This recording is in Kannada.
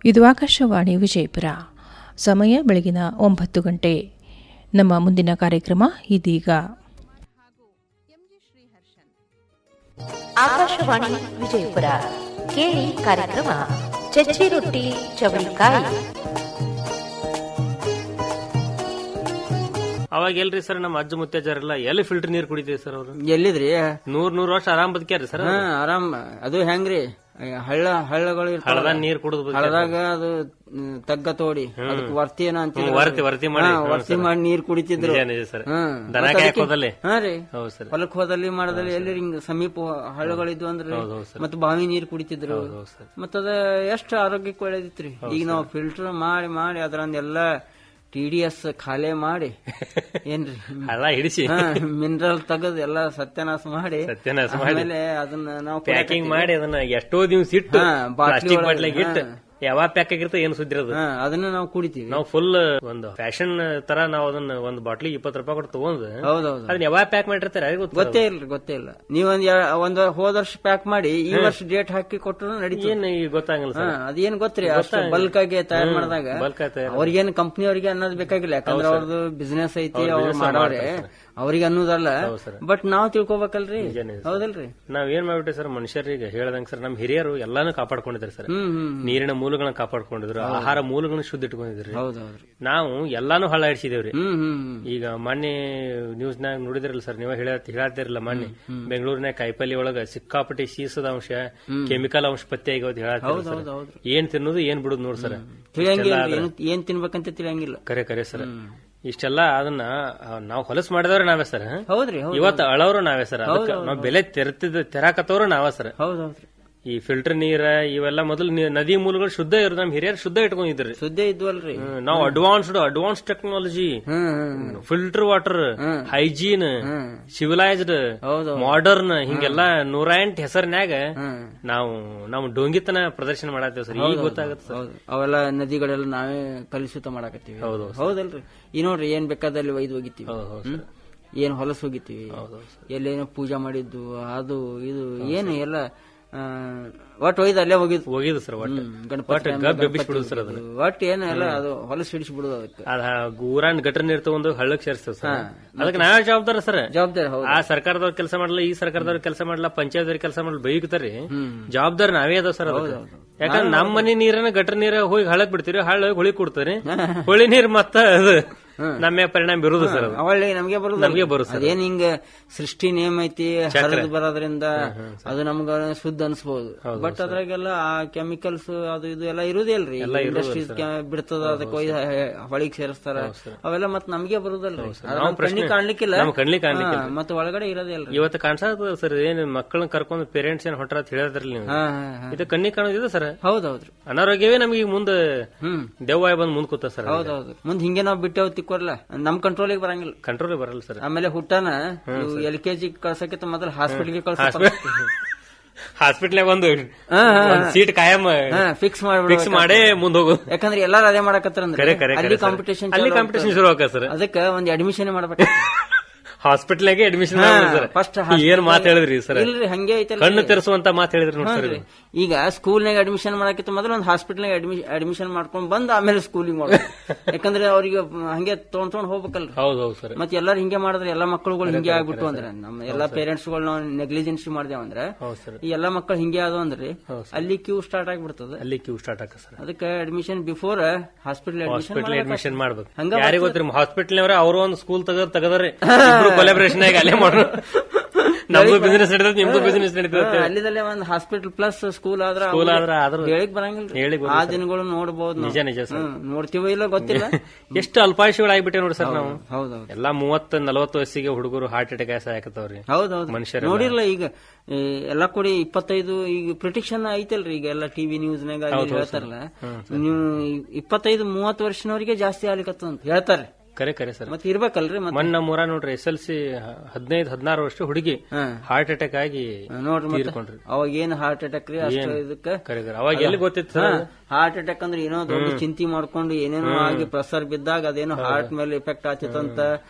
ಇದು ಆಕಾಶವಾಣಿ ವಿಜಯಪುರ ಸಮಯ ಬೆಳಗಿನ ಒಂಬತ್ತು ಗಂಟೆ ನಮ್ಮ ಮುಂದಿನ ಕಾರ್ಯಕ್ರಮ ಇದೀಗ ಆಕಾಶವಾಣಿ ವಿಜಯಪುರ ಕೇಳಿ ಕಾರ್ಯಕ್ರಮ ಚಚ್ಚಿ ರೊಟ್ಟಿ ಚವಳಿಕಾಯಿ ಅವಾಗ ಎಲ್ರಿ ಸರ್ ನಮ್ಮ ಅಜ್ಜ ಮುತ್ತಜ್ಜರೆಲ್ಲ ಎಲ್ಲಿ ಫಿಲ್ಟರ್ ನೀರ್ ಕುಡಿತೀವಿ ಸರ್ ಅವ್ರು ಎಲ್ಲಿದ್ರಿ ನೂರ್ ನೂರ್ ವರ್ಷ ಆರಾಮ್ ಬದುಕ್ಯಾರಿ ಸರ್ ಹಾ ಆರಾಮ್ ಅದು ಹೆಂಗ್ರಿ ಹಳ್ಳ ಹಳ್ಳಗಳು ಇರ್ತಾವಲ್ಲ, ಹಳ್ಳದಾಗ ನೀರ್ ಕುಡಿದು ಬದುಕ್ಯಾರ. ಹಳ್ಳದಾಗ ಅದು ಮ್, ತಗ್ಗ ತೋಡಿ ಅದಕ್ಕೆ ವರ್ತಿ ಏನೋ ಅಂತಿದ್ರು ಹ್ಮ್, ವರ್ತಿ- ವರ್ತಿ ಮಾಡಿ, ಹಾ, ಹ್ಮ್, ವರ್ತಿ ಸರ್. ಮಾಡಿ ನೀರ್ ಕುಡಿತಿದ್ರು ನಿಜ, ನಿಜ ಸರ್. ಹ್ಮ್. ದನ ಮತ್ತ್ ಕಾಯಕ್ ಅದಕ್ಕೆ- ಹೋದಲ್ಲಿ? ಹಾ ರೀ ಹೌದು ಸರ್ ಹೊಲಕ್ ಹೋದಲ್ಲಿ ಮಾಡದಲ್ಲಿ ಎಲ್ಲಿ ಹಿಂಗ್ ಸಮೀಪ ಹಳ್ಳಗಳಿದ್ವು ಅಂದ್ರೆ ಹೌದು, ಹೌದು ಸರ್. ಮತ್ತ್ ಬಾವಿ ನೀರ್ ಕುಡಿತಿದ್ರು ಹೌದು ಸರ್. ಮತ್ತ ಅದ ಎಷ್ಟು ಆರೋಗ್ಯಕ್ಕೆ ಒಳ್ಳೇದಿತ್ರಿ ಈಗ ನಾವು ಫಿಲ್ಟರ್ ಮಾಡಿ ಮಾಡಿ ಅದ್ರಂದೆಲ್ಲ ಟಿ ಡಿ ಎಸ್ ಖಾಲಿ ಮಾಡಿ ಏನ್ರಿ ಹಳ್ಳ ಹಿಡಿಸಿ ಮಿನರಲ್ ತೆಗೆದು ಎಲ್ಲ ಸತ್ಯನಾಶ ಮಾಡಿ ಸತ್ಯನಾಶ ಮಾಡಿ. ಆಮೇಲೆ ಅದನ್ನ ನಾವು ಪ್ಯಾಕಿಂಗ್ ಮಾಡಿ ಅದನ್ನ ಎಷ್ಟೋ ದಿವ್ಸ ಇಟ್ಟು ಹಾ, ಬಾಟ್ಲಿ ಪ್ಲಾಸ್ಟಿಕ್ ಒಳಗೆ, ಬಾಟ್ಲಿಗೆ ಇಟ್ಟು ಹಾ. ಯಾವಾಗ ಪ್ಯಾಕ್ ಆಗಿರ್ತದೆ ಏನು ಸುದ್ದಿ ಇರೋದು ಹಾ, ಅದನ್ನ ನಾವು ಕುಡಿತೀವಿ ನಾವು ಫುಲ್ ಒಂದು ಫ್ಯಾಷನ್ ತರ ನಾವು ಅದನ್ನ ಒಂದು ಬಾಟ್ಲಿ ಇಪ್ಪತ್ತು ರೂಪಾಯಿ ಕೊಟ್ಟು ತಗೊಂಡ್ ಹೌದೌದು ಅದನ್ನ ಯಾವಾಗ ಪ್ಯಾಕ್ ಮಾಡಿರ್ತಾರೆ ಯಾರಿಗೂ ಗೊತ್ತಿಲ್ಲ ಗೊತ್ತೇ ಇಲ್ರಿ ಗೊತ್ತೇ ಇಲ್ಲ ನೀವೊಂದ್ ಯಾ- ಒಂದ್ ಹೋದ ವರ್ಷ ಪ್ಯಾಕ್ ಮಾಡಿ ಈ ವರ್ಷ ಡೇಟ್ ಹಾಕಿ ಕೊಟ್ಟರು ನಡೀತದೆ ಏನ್ ಈಗ ಗೊತ್ತಾಗಲ್ಲ ಹಾ, ಸರ್ ಅದೇನ್ ಗೊತ್ತ್ರಿ ಅಷ್ಟು ಬಲ್ಕ್ ಆಗಿ ತಯಾರು ಮಾಡಿದಾಗ bulk ಆಗಿ ತಯಾರ್ ಅವ್ರಿಗೇನ್ ಕಂಪ್ನಿ ಅವ್ರಿಗೆ ಅನ್ನೋದು ಬೇಕಾಗಿಲ್ಲ ಯಾಕಂದ್ರೆ ಅವ್ರದ್ದು ಬಿಸ್ನೆಸ್ ಐತಿ ಅವ್ರು ಮಾಡೋರೆ ಅವ್ರಿಗೆ ಅನ್ನೋದಲ್ಲ ಬಟ್ ನಾವ್ ತಿಳ್ಕೊಬೇಕಲ್ರಿ ಹೌದಲ್ರಿ ನಾವ್ ಏನ್ ಮಾಡ್ಬಿಟ್ಟೆ ಸರ್ ಮನುಷ್ಯರಿಗೆ ಹೇಳ್ದಂಗ ಸರ್ ನಮ್ ಹಿರಿಯರು ಎಲ್ಲಾನು ಕಾಪಾಡ್ಕೊಂಡಿದ್ದಾರೆ ಸರ್ ಹ್ಮ್ ಹ್ಮ್ ನೀರಿನ ಮೂಲಗಳನ್ನ ಕಾಪಾಡ್ಕೊಂಡಿದ್ರು ಆಹಾರ ಮೂಲಗಳನ್ನ ಶುದ್ಧ ಇಟ್ಕೊಂಡಿದ್ರಿ ಹೌದೌದ್ರಿ ನಾವು ಎಲ್ಲಾನು ಹಳ್ಳ ಹಿಡಿಸಿದೇವ್ರಿ ಹ್ಮ್ ಹ್ಮ್ ಹ್ಮ್ ಈಗ ಮೊನ್ನೆ ನ್ಯೂಸ್ ನಾಗ ನೋಡಿದ್ರಲ್ಲ ಸರ್ ನೀವ ಹೇಳತ್ತಿರಲ್ಲ ಮೊನ್ನೆ ಬೆಂಗಳೂರಿನ ಕಾಯಿಪಲ್ಲೆ ಒಳಗ ಸಿಕ್ಕಾಪಟ್ಟಿ ಶೀಸದ ಅಂಶ ಕೆಮಿಕಲ್ ಅಂಶ ಪತ್ತೆ ಆಗೋದು ಹೇಳತ್ತಿರಲ್ಲ ಸರ್ ಹೌದ್ರಿ. ಏನ್ ತಿನ್ನೋದು ಏನ್ ಬಿಡುದು ನೋಡ್ ಸರ್ ತಿಳಿಯಂಗಿಲ್ಲ ಏನ್ ಏನ್ ತಿನ್ಬೇಕಂತ ತಿಳಿಯಂಗಿಲ್ಲ ಕರೆ ಕರೆ ಸರ್ ಇಷ್ಟೆಲ್ಲ ಅದನ್ನ ನಾವು ಹೊಲಸು ಮಾಡಿದವ್ರೆ ನಾವೇ ಸರ್ ಹೌದ್ರಿ ಹೌದ್ ಇವತ್ತು ಅಳವ್ರು ನಾವೇ ಸರ್ ಅದಕ್ಕೆ ನಾವು ಬೆಲೆ ತೆರೆತಿದ್ ತೆರಾಕತ್ತವ್ರು ನಾವೇ ಸರ್ ಹೌದೌದ್ರಿ ಈ ಫಿಲ್ಟರ್ ನೀರ ಇವೆಲ್ಲ ಮೊದಲು ನೀ- ನದಿ ಮೂಲಗಳು ಶುದ್ಧ ಇರೋದು ನಮ್ ಹಿರಿಯರು ಶುದ್ಧ ಇಟ್ಕೊಂಡಿದ್ರಿ ಸುದ್ದಿ ಇದ್ವಲ್ರಿ ಹ್ಮ್, ನಾವು advanced advance technology hmm hmm filter water hygiene civilised ಹೌದು ಮಾಡರ್ನ್ ಹಿಂಗೆಲ್ಲ ನೂರ ಎಂಟು ಹೆಸರಿನ್ಯಾಗ ಹ್ಮ್ ನಾವು ನಾವು ಡೊಂಗಿತನ ಪ್ರದರ್ಶನ ಮಾಡತ್ತೇವ್ ಸರ್ ಈಗ ಗೊತ್ತಾಗತ್ತೆ ಸರ್ ಹೌದು ಅವೆಲ್ಲ ನದಿಗಳೆಲ್ಲ ನಾವೇ ಕಲುಷಿತ ಮಾಡಾಕತ್ತೀವಿ ಹೌದು ಹೌದಲ್ರಿ ಈ ನೋಡ್ರಿ ಏನ್ ಬೇಕಾದಲ್ಲಿ ಒಯ್ದು ಹೋಗಿತ್ತೀವಿ ಹೌದು ಹೌದು ಹ್ಮ್? ಏನ್ ಹೊಲಸ್ ಹೋಗಿತ್ತೀವಿ ಎಲ್ಲೇನೋ ಪೂಜಾ ಮಾಡಿದ್ದು ಅದು ಇದು ಏನು ಎಲ್ಲ ಆ, ಒಟ್ಟು ಒಯ್ದು ಅಲ್ಲೇ ಹೋಗಿದ್ವು ಹೋಗಿದ್ದು ಸರ್ ಒಟ್ಟು ಹ್ಮ್, ಗಣಪತಿ ಒಟ್ಟು time ಗಬ್ ಗಣಪತಿ ಎಬ್ಬಿಸ್ಬಿಡುದು ಸರ್ ಅದನ್ನ ಹೋಗಿದ್ದು. ಒಟ್ಟು ಏನು ಎಲ್ಲ ಅದು ಹೊಲಸ್ ಹಿಡಿಸ್ಬಿಡುದು ಅದಕ್ಕೆ ಅದ ಊರಾನ್ ಗಟರ್ ನೀರ್ ತಗೊಂಡು ಹಳ್ಳಕ್ ಸೇರಿಸ್ತೇವೆ ಸರ್ ಅದಕ್ಕೆ ನಾವೇ ಜವಾಬ್ದಾರ ಸರ್ ಜವಾಬ್ದಾರಿ ಹೌದು ಆ ಸರ್ಕಾರದವ್ರ ಕೆಲಸ ಮಾಡಲ್ಲ ಈ ಸರ್ಕಾರದವ್ರ ಕೆಲಸ ಮಾಡಲ್ಲ ಪಂಚಾಯತ್ ಕೆಲಸ ಮಾಡಲ್ಲ ಬೈಕ್ತಾರಿ ಜವಾಬ್ದಾರಿ ನಾವೇ ಅದಾವ ಸರ್ ಅದಕ್ಕೆ ಯಾಕಂದ್ರೆ ನಮ್ಮ ಮನೆ ನೀರನ್ನ ಗಟರ್ ನೀರ ಹೋಗಿ ಹಳ್ಳಕ್ ಬಿಡ್ತೀರಿ ಹಳ್ಳ ಹೋಗಿ ಹುಳಿ ಕೊಡ್ತಾರೆ ಹುಳಿ ನೀರ್ ಮತ್ತ ಅದು ನಮ್ಮ ಪರಿಣಾಮ ಬೀರುದು ಸರ್ ಅದು ಅವಳ್ಳಿ ನಮ್ಗೆ ಬರುದು ನಮ್ಗೆ ಬರುದು ಸರ್. ಅದೇನ್ ಹಿಂಗ ಸೃಷ್ಟಿ ನೇಮ ಐತಿ ಹರಿದು ಬರೋದ್ರಿಂದ ಅದು ನಮಗ ಶುದ್ಧ ಅನ್ಸ್ಬಹುದು ಬಟ್ ಅದ್ರಾಗೆಲ್ಲ ಆ ಕೆಮಿಕಲ್ಸ್ ಅದು ಇದು ಎಲ್ಲ ಇರುದೇ ಅಲ್ರಿ ಇಂಡಸ್ಟ್ರೀಸ್ ಬಿಡ್ತದ ಅದಕ್ಕೆ ಒಯ್ದು ಹೊಳಿಗೆ ಸೇರಿಸ್ತಾರ ಅವೆಲ್ಲ ಮತ್ ನಮ್ಗೆ ಬರುದಲ್ರಿ ಅದು ನಮ್ ಕಣ್ಣಿಗೆ ಕಾಣ್ಲಿಕ್ಕಿಲ್ಲ ನಮ್ ಕಣ್ಣಿಗೆ ಕಾಣ್ಲಿಕ್ಕಿಲ್ಲ. ಹಾ, ಮತ್ತ್ ಒಳಗಡೆ ಇರೋದೇ ಅಲ್ರಿ ಇವತ್ತು ಕಾಣಿಸದ ಸರ್ ಏನ್ ಮಕ್ಕಳನ್ನ ಕರ್ಕೊಂಡು ಪೇರೆಂಟ್ಸ್ ಏನ್ ಹೊಂಟಾರ ಅಂತ ಹೇಳಿದ್ರಲ್ಲ ನೀವು ಹಾ ಹಾ ಹಾ ಇದು ಕಣ್ಣಿಗೆ ಕಾಣೋದಿದೆ ಸರ್ ಹೌದೌದ್ರಿ ಅನಾರೋಗ್ಯವೇ ನಮಗೆ ಈಗ ಮುಂದೆ ಹ್ಮ್ ದೆವ್ವ ಬಂದ್ ಮುಂದ್ ಕೂತ ಸರ್ ಹೌದೌದು ಮುಂದ್ ಹಿಂಗೆ ನಾವ್ ಬಿಟ್ಟೇವ್ ತಿಕ್ಕೋರ್ಲ ನಮ್ ಕಂಟ್ರೋಲಿಗೆ ಬರಂಗಿಲ್ಲ ಕಂಟ್ರೋಲ್ ಬರಲ್ಲ ಸರ್ ಆಮೇಲೆ ಹುಟ್ಟಾನ ಎಲ್ ಕೆ ಜಿ ಕಳ್ಸಕ್ಕಿಂತ ಮೊದಲು ಹಾಸ್ಪಿಟಲ್ಗೆ ಕಳ್ಸ ಹಾಸ್ಪಿಟ್ಲಾಗ ಒಂದು ಹಾ, ಹಾ, ಸೀಟ್ ಕಾಯಂ ಫಿಕ್ಸ್ ಮಾಡ್ಬಿಡ ಫಿಕ್ಸ್ ಮಾಡೇ ಮುಂದ್ ಹೋಗು ಯಾಕಂದ್ರೆ ಎಲ್ಲಾರು ಅದೇ ಮಾಡಕತ್ತಾರ ಕರೆ ಕರೆ ಅಲ್ಲಿ ಕಾಂಪಿಟೇಷನ್ ಅಲ್ಲಿ ಕಾಂಪಿಟೇಷನ್ ಶುರು ಆಗ ಸರ್ ಅದಕ್ಕೆ ಒಂದ್ ಅಡ್ಮಿಷನ್ ಮಾಡ್ಬೇಕು ಹಾಸ್ಪಿಟ್ಲಾಗೆ ಅಡ್ಮಿಷನ್ ಸರ್ ಫಸ್ಟ್ ಏನ್ ಮಾತು ಹೇಳಿದ್ರಿ ಸರ್ ಇಲ್ರಿ ಹಂಗೆ ಐತಲ್ಲ ಕಣ್ಣು ತೆರೆಸುವಂತ ಮಾತು ಹೇಳಿದ್ರಿ ನೋಡಿ ಸರ್ ಇದು. ಈಗ ಸ್ಕೂಲ್ನಾಗ ಅಡ್ಮಿಷನ್ ಮಾಡಕ್ಕಿಂತ ಮೊದಲು ಒಂದು ಹಾಸ್ಪಿಟಲ್ನಾಗ ಅಡ್ಮಿಷನ್ ಮಾಡ್ಕೊಂಡ್ ಬಂದ್ ಆಮೇಲೆ ಸ್ಕೂಲಿಗೆ ಮಾಡ್ಬೇಕು ಯಾಕಂದ್ರೆ ಅವ್ರಿಗೆ ಹಂಗೆ ತೊಗೊಂಡ್ ತೊಗೊಂಡ್ ಹೋಗ್ಬೇಕಲ್ರಿ ಹೌದು ಹೌದು ಸರ್ ಮತ್ತೆ ಎಲ್ಲಾರು ಹಿಂಗೆ ಮಾಡಿದ್ರೆ ಎಲ್ಲಾ ಮಕ್ಕಳುಗಳು ಹಿಂಗೆ ಆಗ್ಬಿಟ್ಟು ಅಂದ್ರೆ ನಮ್ಮ ಎಲ್ಲಾ ಪೇರೆಂಟ್ಸ್ ಗಳು ನಾವು ನೆಗ್ಲಿಜೆನ್ಸಿ ಮಾಡ್ದೇವ್ ಅಂದ್ರೆ ಹೌದು ಸರ್ ಈ ಎಲ್ಲಾ ಮಕ್ಕಳು ಹಿಂಗೆ ಆದವು ಅಂದ್ರೆ ಅಲ್ಲಿ ಕ್ಯೂ ಸ್ಟಾರ್ಟ್ ಆಗ್ಬಿಡ್ತದೆ ಅಲ್ಲಿ ಕ್ಯೂ ಸ್ಟಾರ್ಟ್ ಆಕ ಸರ್ ಅದಕ್ಕೆ admission before hospital hospital admission admission ಮಾಡ್ಬೇಕು ಹಂಗ ಯಾರಿಗ ಗೊತ್ತ್ರಿ ಹಾಸ್ಪಿಟಲ್ ಅವ್ರ ಅವರು ಒಂದು ಸ್ಕೂಲ್ ತಗದ್ ತಗದ್ರಿ ಇಬ್ರು ಕೊಲೆಬ್ರೇಷನ್ ಆಗಿ ಅಲ್ಲೇ ಮಾಡೋಣ ನಮ್ದು ಬಿಸಿನೆಸ್ ನಡೀತದೆ ನಿಮ್ದು ಬಿಸಿನೆಸ್ ನಡೀತದೆ ಅಲ್ಲಿದಲ್ಲೇ ಒಂದ್ ಹಾಸ್ಪಿಟಲ್ ಪ್ಲಸ್ ಸ್ಕೂಲ್ ಆದ್ರ ಸ್ಕೂಲ್ ಆದ್ರ ಆದ್ರೂ ಹೇಳಿಕ್ ಬರಂಗಿಲ್ಲ ಹೇಳಿಕ್ ಆ ದಿನಗಳು ನೋಡ್ಬೋದು ನಾವು. ನಿಜ ನಿಜ ಸರ್ ಹ್ಮ್, ನೋಡ್ತೀವೋ ಇಲ್ಲ ಗೊತ್ತಿಲ್ಲ ಎಷ್ಟು ಅಲ್ಪಾಯುಷಿಗಳು ಆಗ್ಬಿಟ್ಟೆ ನೋಡಿ ಸರ್ ನಾವು ಹೌದೌದು ಎಲ್ಲಾ ಮೂವತ್ತ ನಲವತ್ತು ವಯಸ್ಸಿಗೆ ಹುಡುಗರು ಹಾರ್ಟ್ ಅಟ್ಯಾಕ್ ಸಾಯಕತ್ತವ್ರಿ ಹೌದೌದು ಮನುಷ್ಯರೆಲ್ಲ. ನೋಡಿರ್ಲ ಈಗ ಈ ಎಲ್ಲಾ ಕೂಡಿ ಇಪ್ಪತ್ತೈದು ಈಗ ಪ್ರಿಟಿಕ್ಷನ್ ಐತಲ್ರಿ ಈಗ ಎಲ್ಲ ಟಿವಿ ನ್ಯೂಸ್ ನಾಗ ಅಲ್ಲಿ ಹೇಳ್ತಾರಲ್ಲ ನೀವು ಇಪ್ಪತ್ತೈದು ಮೂವತ್ತು ವರ್ಷನವರಿಗೆ ಜಾಸ್ತಿ ಆಗ್ಲಿಕತ್ತ ಅಂತ ಹೇಳ್ತಾರೆ ಕರೆ ಕರೆ ಸರ್ ಮತ್ತೆ ಇರ್ಬೇಕಲ್ರಿ ಮತ್ತೆ ಮೊನ್ನ ಮೂರ ನೋಡ್ರಿ ಎಸ್ ಎಲ್ ಸಿ ಹದಿನೈದು ಹದಿನಾರು ವರ್ಷ ಹುಡುಗಿ ಹಾ. ಹಾರ್ಟ್ ಅಟ್ಯಾಕ್ ಆಗಿ ನೋಡ್ರಿ ಮತ್ತೆ ತೀರ್ಕೊಂಡ್ರಿ ಅವಾಗ ಏನ್ ಹಾರ್ಟ್ ಅಟ್ಯಾಕ್ ರೀ ಅಷ್ಟು ಇದಕ್ಕೆ ಕರೆ ಕರೆ ಅವಾಗ ಎಲ್ಲಿ ಗೊತ್ತಿತ್ತು ಸರ್ ಹಾರ್ಟ್ ಅಟ್ಯಾಕ್ ಅಂದ್ರೆ ಏನೋ ದೊಡ್ಡ ಚಿಂತೆ ಮಾಡ್ಕೊಂಡು ಏನೇನೋ ಆಗಿ ಪ್ರೆಸರ್ ಬಿದ್ದಾಗ ಅದೇನೋ ಹಾರ್ಟ್ ಮೇಲೆ ಎಫೆಕ್ಟ್ ಆತಿತ್ತಂತ